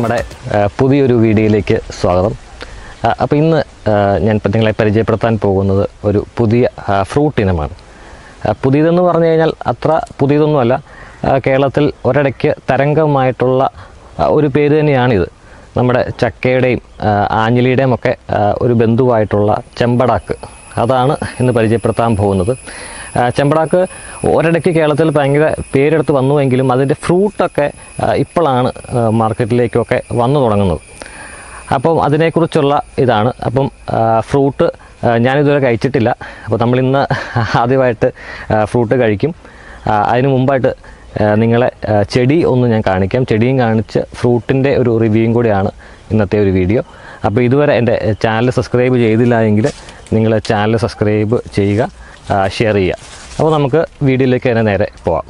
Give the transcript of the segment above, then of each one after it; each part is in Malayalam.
നമ്മുടെ ആ, പുതിയൊരു വീഡിയോയിലേക്ക് സ്വാഗതം അപ്പോൾ ഇന്ന് ആ, ഞാൻ ഇപ്പം നിങ്ങളെ പരിചയപ്പെടുത്താൻ പോകുന്നത് ഒരു പുതിയ ആ, ഫ്രൂട്ട് ഇനമാണ് ആ, പുതിയതെന്ന് പറഞ്ഞു കഴിഞ്ഞാൽ അത്ര പുതിയതൊന്നുമല്ല ആ, കേരളത്തിൽ ഒരിടയ്ക്ക് തരംഗമായിട്ടുള്ള ആ, ഒരു പേര് തന്നെയാണിത് നമ്മുടെ ചക്കയുടെയും ആ, ആഞ്ഞിലിയുടെയും ഒക്കെ ആ, ഒരു ബന്ധുവായിട്ടുള്ള ചെമ്പടാക്ക് അതാണ് ഇന്ന് പരിചയപ്പെടുത്താൻ പോകുന്നത് ആ, ചെമ്പടാക്ക് ഒരിടയ്ക്ക് കേരളത്തിൽ ഭയങ്കര പേരെടുത്ത് വന്നുവെങ്കിലും അതിൻ്റെ ഫ്രൂട്ടൊക്കെ ആ, ഇപ്പോഴാണ് ആ, മാർക്കറ്റിലേക്കൊക്കെ വന്നു തുടങ്ങുന്നത് അപ്പം അതിനെക്കുറിച്ചുള്ള ഇതാണ് അപ്പം ആ, ഫ്രൂട്ട് ആ, ഞാനിതുവരെ കഴിച്ചിട്ടില്ല അപ്പോൾ നമ്മളിന്ന് ആദ്യമായിട്ട് ആ, ഫ്രൂട്ട് കഴിക്കും ആ, അതിന് മുമ്പായിട്ട് ആ, നിങ്ങളെ ആ, ചെടി ഒന്ന് ഞാൻ കാണിക്കാം ചെടിയും കാണിച്ച് ഫ്രൂട്ടിൻ്റെ ഒരു റിവ്യൂയും കൂടിയാണ് ഇന്നത്തെ ഒരു വീഡിയോ അപ്പോൾ ഇതുവരെ എൻ്റെ ചാനൽ സബ്സ്ക്രൈബ് ചെയ്തില്ല എങ്കിൽ നിങ്ങൾ ചാനൽ സബ്സ്ക്രൈബ് ചെയ്യുക ഷെയർ ചെയ്യുക അപ്പോൾ നമുക്ക് വീഡിയോയിലേക്ക് തന്നെ നേരെ പോവാം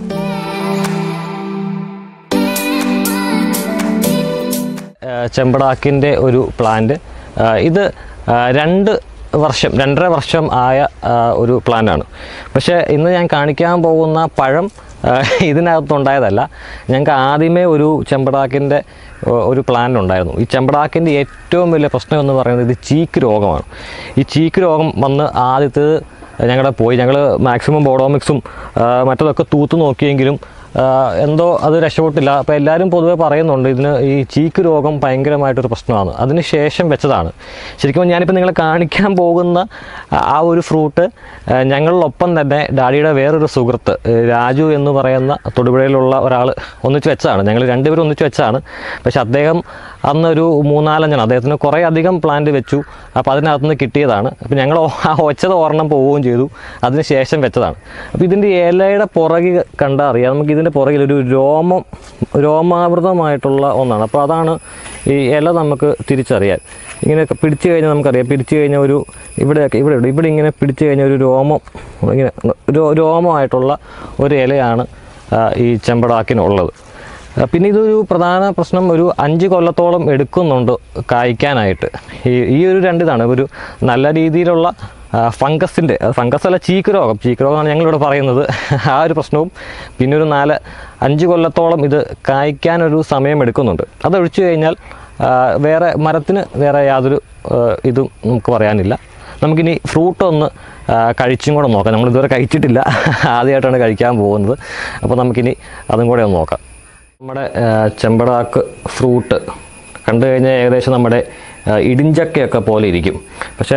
ആ, ചെമ്പടാക്കിൻ്റെ ഒരു പ്ലാന്റ് ആ, ഇത് ആ, രണ്ട് വർഷം രണ്ടര വർഷം ആയ ആ, ഒരു പ്ലാന്റാണ് പക്ഷേ ഇന്ന് ഞാൻ കാണിക്കാൻ പോകുന്ന പഴം ആ, ഇതിനകത്തുണ്ടായതല്ല ഞങ്ങൾക്ക് ആദ്യമേ ഒരു ചെമ്പടാക്കിൻ്റെ ഒ- ഒരു പ്ലാൻ ഉണ്ടായിരുന്നു ഈ ചെമ്പടാക്കിൻ്റെ ഏറ്റവും വലിയ പ്രശ്നം എന്ന് പറയുന്നത് ഇത് ചീക്ക് രോഗമാണ് ഈ ചീക്ക് രോഗം വന്ന് ആദ്യത്തേത് ഞങ്ങളുടെ പോയി ഞങ്ങൾ മാക്സിമം ബോഡോമിക്സും ആ, മറ്റതൊക്കെ തൂത്ത് നോക്കിയെങ്കിലും ആ, എന്തോ അത് രക്ഷപ്പെട്ടില്ല അപ്പോൾ എല്ലാവരും പൊതുവെ പറയുന്നുണ്ട് ഇതിന് ഈ ചീക്ക് രോഗം ഭയങ്കരമായിട്ടൊരു പ്രശ്നമാണ് അതിന് ശേഷം വെച്ചതാണ് ശരിക്കും ഞാനിപ്പോൾ നിങ്ങളെ കാണിക്കാൻ പോകുന്ന ആ- ആ ഒരു ഫ്രൂട്ട് ആ, ഞങ്ങളിലൊപ്പം തന്നെ ഡാഡിയുടെ വേറൊരു സുഹൃത്ത് ഏ, രാജു എന്ന് പറയുന്ന തൊടുപുഴയിലുള്ള ഒരാൾ ഒന്നിച്ച് വെച്ചതാണ് ഞങ്ങൾ രണ്ടുപേരും ഒന്നിച്ച് വെച്ചതാണ് പക്ഷെ അദ്ദേഹം അന്നൊരു മൂന്നാലഞ്ചെണ്ണം അദ്ദേഹത്തിന് കുറേ അധികം പ്ലാന്റ് വെച്ചു അപ്പോൾ അതിനകത്ത് നിന്ന് കിട്ടിയതാണ് അപ്പോൾ ഞങ്ങൾ ഓ- ആ ഒച്ചത് ഒരെണ്ണം പോവുകയും ചെയ്തു അതിന് ശേഷം വെച്ചതാണ് അപ്പോൾ ഇതിൻ്റെ ഇലയുടെ പുറകിൽ കണ്ടാൽ അറിയാം നമുക്ക് ഇതിൻ്റെ പുറകിൽ ഒരു രോമം രോമാവൃതമായിട്ടുള്ള ഒന്നാണ് അപ്പോൾ അതാണ് ഈ ഇല നമുക്ക് തിരിച്ചറിയാൻ ഇങ്ങനെ പിടിച്ചു കഴിഞ്ഞാൽ നമുക്കറിയാം പിടിച്ചു കഴിഞ്ഞാൽ ഒരു ഇവിടെയൊക്കെ ഇവിടെ ഇവിടെ ഇവിടെ ഇങ്ങനെ പിടിച്ചു കഴിഞ്ഞാൽ ഒരു രോമം ഇങ്ങനെ രോ- രോമമായിട്ടുള്ള ഒരു ഇലയാണ് ആ, ഈ ചെമ്പടാക്കിനുള്ളത് ആ, പിന്നെ ഇതൊരു പ്രധാന പ്രശ്നം ഒരു അഞ്ച് കൊല്ലത്തോളം എടുക്കുന്നുണ്ട് കായ്ക്കാനായിട്ട് ഈ ഈ ഒരു രണ്ടിതാണ് ഒരു നല്ല രീതിയിലുള്ള ഫംഗസിൻ്റെ ഫംഗസ് അല്ല ചീക്ക് രോഗം ചീക്ക് രോഗമാണ് ഞങ്ങളിവിടെ പറയുന്നത് ആ ഒരു പ്രശ്നവും പിന്നെ ഒരു നാല് അഞ്ച് കൊല്ലത്തോളം ഇത് കായ്ക്കാനൊരു സമയം എടുക്കുന്നുണ്ട് അതൊഴിച്ചു കഴിഞ്ഞാൽ ആ, വേറെ മരത്തിന് വേറെ യാതൊരു ആ, ഇതും നമുക്ക് പറയാനില്ല നമുക്കിനി ഫ്രൂട്ട് ഒന്ന് ആ, കഴിച്ചും കൂടെ നോക്കാം നമ്മൾ ഇതുവരെ കഴിച്ചിട്ടില്ല ആദ്യമായിട്ടാണ് കഴിക്കാൻ പോകുന്നത് അപ്പോൾ നമുക്കിനി അതും കൂടെ ഒന്ന് നോക്കാം നമ്മുടെ ആ, ചെമ്പടാക്ക് ഫ്രൂട്ട് കണ്ടു കഴിഞ്ഞാൽ ഏകദേശം നമ്മുടെ ആ, ഇടിഞ്ചക്കയൊക്കെ പോലെ ഇരിക്കും പക്ഷേ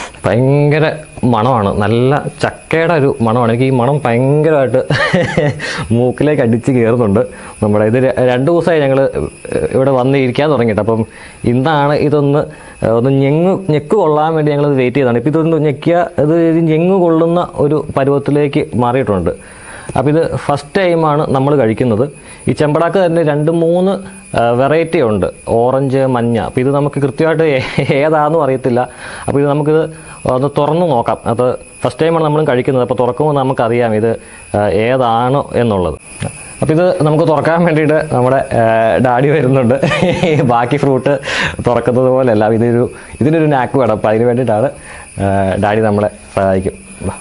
ഭയങ്കര മണമാണ് നല്ല ചക്കയുടെ ഒരു മണമാണ് എനിക്ക് ഈ മണം ഭയങ്കരമായിട്ട് മൂക്കിലേക്ക് അടിച്ച് കയറുന്നുണ്ട് നമ്മുടെ ഇത് ര- രണ്ട് ദിവസമായി ഞങ്ങൾ ഇവിടെ വന്ന് ഇരിക്കാൻ തുടങ്ങിയിട്ട് അപ്പം ഇന്നാണ് ഇതൊന്ന് ഒന്ന് ഞെങ്ങ് ഞെക്ക് കൊള്ളാൻ വേണ്ടി ഞങ്ങളത് വെയിറ്റ് ചെയ്തതാണ് ഇപ്പോൾ ഇതൊന്ന് ഞെക്കിയ ഇത് ഇത് ഞെങ്ങ് കൊള്ളുന്ന ഒരു പരുവത്തിലേക്ക് മാറിയിട്ടുണ്ട് അപ്പോൾ ഇത് ഫസ്റ്റ് ടൈമാണ് നമ്മൾ കഴിക്കുന്നത് ഈ ചെമ്പടാക്ക് തന്നെ രണ്ട് മൂന്ന് വെറൈറ്റി ഉണ്ട് ഓറഞ്ച് മഞ്ഞ അപ്പോൾ ഇത് നമുക്ക് കൃത്യമായിട്ട് ഏ- ഏതാണെന്നും അറിയത്തില്ല അപ്പോൾ ഇത് നമുക്കിത് ഒന്ന് തുറന്ന് നോക്കാം അത് ഫസ്റ്റ് ടൈമാണ് നമ്മൾ കഴിക്കുന്നത് അപ്പോൾ തുറക്കുമ്പോൾ നമുക്കറിയാം ഇത് ആ, ഏതാണ് എന്നുള്ളത് അപ്പോൾ ഇത് നമുക്ക് തുറക്കാൻ വേണ്ടിയിട്ട് നമ്മുടെ ആ, ഡാഡി വരുന്നുണ്ട് ബാക്കി ഫ്രൂട്ട് തുറക്കുന്നത് പോലെയല്ല ഇതൊരു ഇതിനൊരു നാക്ക് വേണം അപ്പോൾ അതിന് വേണ്ടിയിട്ടാണ് ആ, ഡാഡി നമ്മളെ സഹായിക്കും വാ.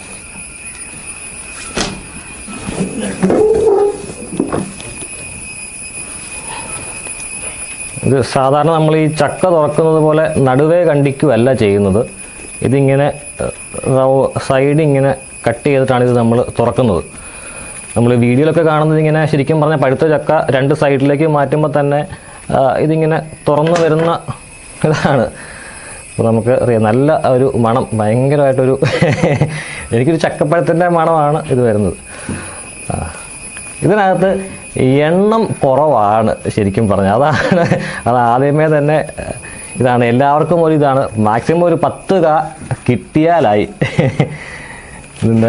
ഇത് സാധാരണ നമ്മൾ ഈ ചക്ക തുറക്കുന്നത് പോലെ നടുവേ കണ്ടിക്കുമല്ല ചെയ്യുന്നത് ഇതിങ്ങനെ സൈഡ് ഇങ്ങനെ കട്ട് ചെയ്തിട്ടാണ് ഇത് നമ്മൾ തുറക്കുന്നത് നമ്മൾ വീഡിയോയിലൊക്കെ കാണുന്നത് ഇങ്ങനെ ശരിക്കും പറഞ്ഞാൽ പഴുത്ത ചക്ക രണ്ട് സൈഡിലേക്ക് മാറ്റുമ്പോൾ തന്നെ ആ, ഇതിങ്ങനെ തുറന്നു വരുന്ന ഇതാണ് അപ്പോൾ നമുക്ക് അറിയാം നല്ല ഒരു മണം ഭയങ്കരമായിട്ടൊരു എനിക്കൊരു ചക്കപ്പഴത്തിൻ്റെ മണമാണ് ഇത് വരുന്നത് ആ. ഇതിനകത്ത് എണ്ണം കുറവാണ് ശരിക്കും പറഞ്ഞാൽ അതാണ് അത് ആദ്യമേ തന്നെ ഏഹ്, ഇതാണ് എല്ലാവർക്കും ഒരു ഇതാണ് മാക്സിമം ഒരു പത്ത് ക കിട്ടിയാലായി ഇതിൻ്റെ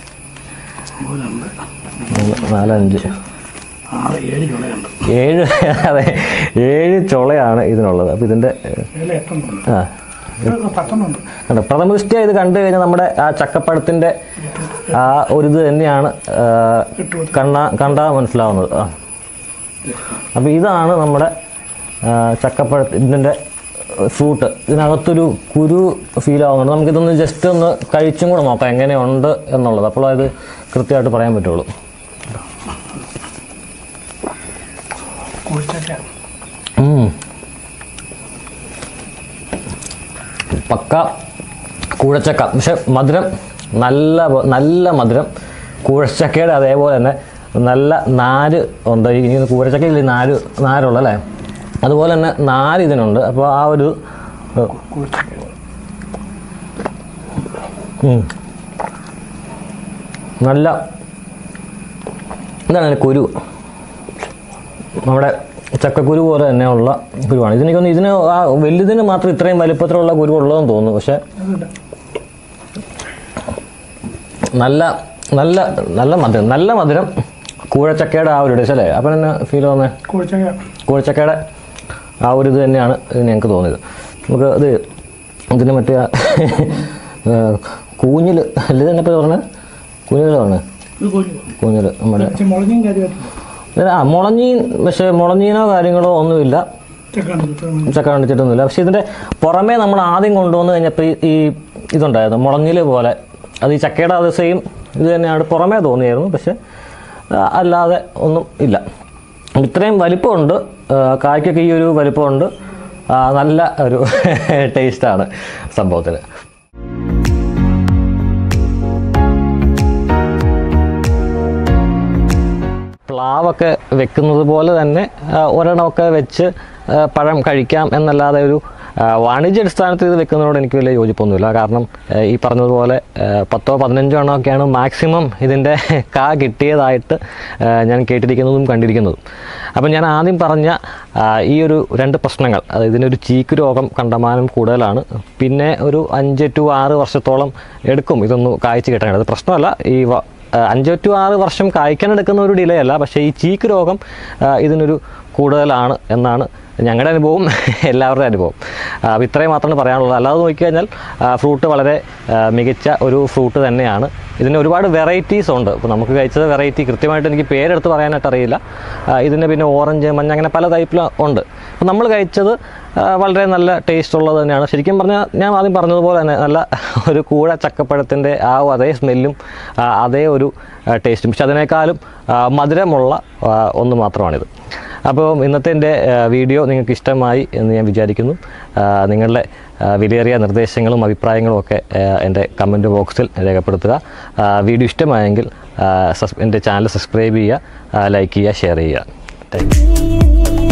മൂന്ന് നാലഞ്ച് ആറ് ഏഴ് ചുളയുണ്ട് ഏഴ് അതെ ഏഴ് ചുളയാണ് ഇതിനുള്ളത് അപ്പോൾ ഇതിൻ്റെ ഏഹ്, ഏഴ് എട്ടെണ്ണുണ്ട് ആ ഇതൊക്കെ പത്തെണ്ണുണ്ട് കണ്ടോ പ്രഥമ ദൃഷ്ടിയ ഇത് കണ്ടു കഴിഞ്ഞാൽ നമ്മുടെ ആ ചക്കപ്പഴത്തിൻ്റെ ആ ഒരു ഇത് തന്നെയാണ് ആ, കണ്ണ കണ്ടാൽ മനസ്സിലാവുന്നത് ആ അപ്പോൾ ഇതാണ് നമ്മുടെ ചക്കപ്പഴത്തിൻ്റെ ഫ്രൂട്ട് ഇതിനകത്തൊരു കുരു ഫീൽ ആവുന്നുണ്ട് നമുക്കിതൊന്ന് ജസ്റ്റ് ഒന്ന് കഴിച്ചും കൂടെ നോക്കാം എങ്ങനെയുണ്ട് എന്നുള്ളത് അപ്പോൾ അത് കൃത്യമായിട്ട് പറയാൻ പറ്റുള്ളൂ കുഴിച്ചൊക്കെ ഉം. പക്ക കൂഴച്ചക്ക പക്ഷെ മധുരം നല്ല പോ- നല്ല മധുരം കൂഴച്ചക്കയുടെ അതേപോലെ തന്നെ നല്ല നാര് ഉണ്ട് ഈ ഈ കൂഴച്ചക്കയിൽ ഈ നാര് നാരുള്ള അല്ലേ അതുപോലെ തന്നെ നാര് ഇതിനുണ്ട് അപ്പോൾ ആ ഒരു ഏഹ്, ഉം. നല്ല എന്താണ് അതിന് കുരു നമ്മുടെ ചക്കക്കുരു പോലെ തന്നെയുള്ള കുരുവാണ് ഇതിനൊക്കെ ഇതിന് ആ വലുതിന് മാത്രം ഇത്രയും വലിപ്പത്തിലുള്ള കുരു ഉള്ളതെന്ന് തോന്നുന്നു പക്ഷെ അതില്ല നല്ല നല്ല നല്ല മധുരം നല്ല മധുരം കൂഴച്ചക്കയുടെ ആ ഒരു ഡിഷ് അല്ലേ അപ്പം തന്നെ ഫീൽ തോന്നേ കുഴിച്ചൊക്കെ കൂഴച്ചക്കയുടെ ആ ഒരു ഇത് തന്നെയാണ് ഇതിന് ഞങ്ങൾക്ക് തോന്നിയത് നമുക്ക് ഇത് ഇതിന് മറ്റേ ആ, ഏ, കൂഞ്ഞിൽ അല്ല ഇത് തന്നെ പറഞ്ഞത് കൂഞ്ഞിൽ പറഞ്ഞത് ഇത് കുഴിച്ചു കൂഞ്ഞിൽ നമ്മുടെ പക്ഷെ മുളഞ്ഞും കാര്യമായിട്ടില്ല ഇത് ആ മുളഞ്ഞീൻ പക്ഷേ മുളഞ്ഞീനോ കാര്യങ്ങളോ ഒന്നുമില്ല ചെക്കാണ്ട് കിട്ടും ചക്ക കണ്ടിച്ചിട്ടൊന്നുമില്ല പക്ഷെ ഇതിൻ്റെ പുറമേ നമ്മൾ ആദ്യം കൊണ്ടുവന്ന് കഴിഞ്ഞപ്പോൾ ഈ- ഈ ഇതുണ്ടായിരുന്നു മുളഞ്ഞിൽ പോലെ അത് ഈ ചക്കയുടെ അത് സെയിം ഇത് തന്നെയാണ് പുറമേ തോന്നിയായിരുന്നു പക്ഷെ ആ, അല്ലാതെ ഒന്നും ഇല്ല ഇത്രയും വലിപ്പമുണ്ട് ആ, കായ്ക്കൊക്കെ ഈ ഒരു വലിപ്പമുണ്ട് ആ, നല്ല ഒരു ടേസ്റ്റാണ് സംഭവത്തിന് പ്ലാവൊക്കെ വെക്കുന്നത് പോലെ തന്നെ ആ, ഒരെണ്ണമൊക്കെ വെച്ച് ആ, പഴം കഴിക്കാം എന്നല്ലാതെ ഒരു ആ, വാണിജ്യാടിസ്ഥാനത്തിൽ ഇത് വെക്കുന്നതിനോട് എനിക്ക് വലിയ യോജിപ്പൊന്നുമില്ല കാരണം ആ, ഈ പറഞ്ഞതുപോലെ ആ, പത്തോ പതിനഞ്ചോ എണ്ണമൊക്കെയാണ് മാക്സിമം ഇതിൻ്റെ കാ കിട്ടിയതായിട്ട് ആ, ഞാൻ കേട്ടിരിക്കുന്നതും കണ്ടിരിക്കുന്നതും അപ്പം ഞാൻ ആദ്യം പറഞ്ഞ ആ, ഈ ഒരു രണ്ട് പ്രശ്നങ്ങൾ അത് ഇതിനൊരു ചീക്ക് രോഗം കണ്ടമാനം കൂടുതലാണ് പിന്നെ ഒരു അഞ്ച് ടു ആറ് വർഷത്തോളം എടുക്കും ഇതൊന്ന് കായ്ച്ച് കിട്ടാനായിട്ട് അത് പ്രശ്നമല്ല ഈ വ- ആഹ് അഞ്ച് ടു ആറ് വർഷം കായ്ക്കാനെടുക്കുന്ന ഒരു ഡിലേ അല്ല പക്ഷേ ഈ ചീക്ക് രോഗം ആഹ് ഇതിനൊരു കൂടുതലാണ് എന്നാണ് ഞങ്ങളുടെ അനുഭവം എല്ലാവരുടെ അനുഭവം ആഹ് അപ്പോൾ ഇത്രയും മാത്രമാണ് പറയാനുള്ളത് അല്ലാതെ നോക്കിക്കഴിഞ്ഞാൽ ഫ്രൂട്ട് വളരെ ആഹ് മികച്ച ഒരു ഫ്രൂട്ട് തന്നെയാണ് ഇതിന് ഒരുപാട് വെറൈറ്റീസ് ഉണ്ട് ഇപ്പോൾ നമുക്ക് കഴിച്ചത് വെറൈറ്റി കൃത്യമായിട്ട് എനിക്ക് പേരെടുത്ത് പറയാനായിട്ട് അറിയില്ല ആഹ് ഇതിന് പിന്നെ ഓറഞ്ച് മഞ്ഞ അങ്ങനെ പല ടൈപ്പിൽ ഉണ്ട് അപ്പോൾ നമ്മൾ കഴിച്ചത് ആഹ് വളരെ നല്ല ടേസ്റ്റ് ഉള്ളത് തന്നെയാണ് ശരിക്കും പറഞ്ഞാൽ ഞാൻ ആദ്യം പറഞ്ഞതുപോലെ തന്നെ നല്ല ഒരു കൂഴ ചക്കപ്പഴത്തിൻ്റെ ആ അതേ സ്മെല്ലും ആ, അതേ ഒരു ടേസ്റ്റും പക്ഷെ അതിനേക്കാളും ആ, മധുരമുള്ള ആ, ഒന്ന് മാത്രമാണിത് അപ്പോൾ ഇന്നത്തെ എൻ്റെ ആ, വീഡിയോ നിങ്ങൾക്ക് ഇഷ്ടമായി എന്ന് ഞാൻ വിചാരിക്കുന്നു ആ, നിങ്ങളുടെ ആ, വിലയേറിയ നിർദ്ദേശങ്ങളും അഭിപ്രായങ്ങളും ഒക്കെ ആ, എൻ്റെ കമൻറ്റ് ബോക്സിൽ രേഖപ്പെടുത്തുക ആ, വീഡിയോ ഇഷ്ടമായെങ്കിൽ ആ, സസ് എൻ്റെ ചാനൽ സബ്സ്ക്രൈബ് ചെയ്യുക ലൈക്ക് ചെയ്യുക ഷെയർ ചെയ്യുക താങ്ക് യു Yeah.